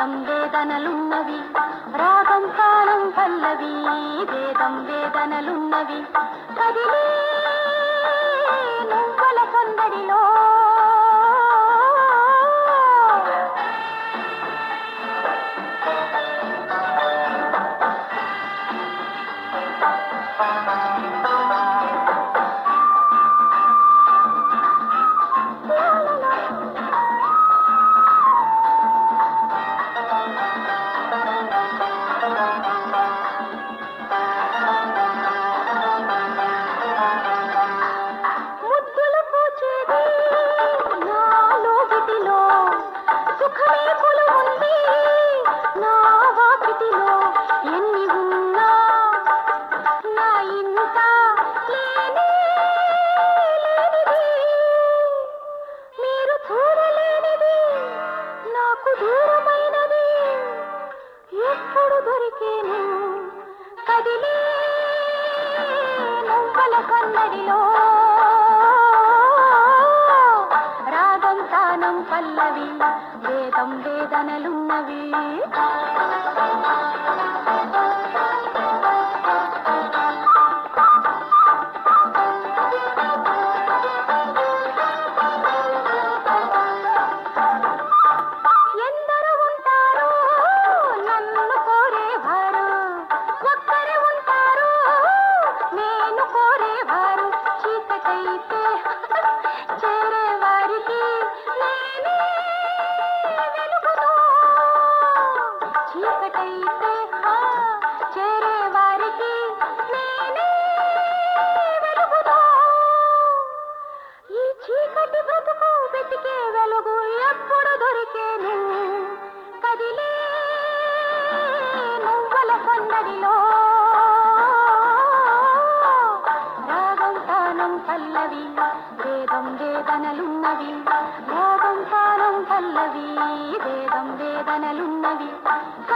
వేదం వేదనలున్నవి రాగం కాలం పల్లవి వేదం వేదనలున్నవి కదిలే నువ్వుల సందడిలో ముద్దులు పూచేది నాలో గిటిలో సుఖమే కొలువుంది నా వాకిటిలో ఎన్ని ఉన్నా నా ఇంట లేనే లేనిది మీరు చూడలేనిది నాకు దూరమైనది ఎప్పుడు దొరికేను కదిలే నువ్వల కన్నడిలో రాగం తానం పల్లవి వేదం వేదనలున్నవి ఎందరు ఉంటారో నన్ను కోరేవారు ఒక్కరే ఉంటారు నేను కోరేవారు చీకటైతే చేరేవారికి నేనే వెలుగును చీకటైతే ఆ, చేరేవారికి నేనే వెలుగును ఈ చీకటి బ్రతుకు వెతికే వెలుగు ఎప్పుడు దొరికేను కదిలే నువ్వల సందడిలో రాగం తానం పల్లవి వేదం వేదనలున్నవి రాగం తానం పల్లవి వేదం వేదనలున్నవి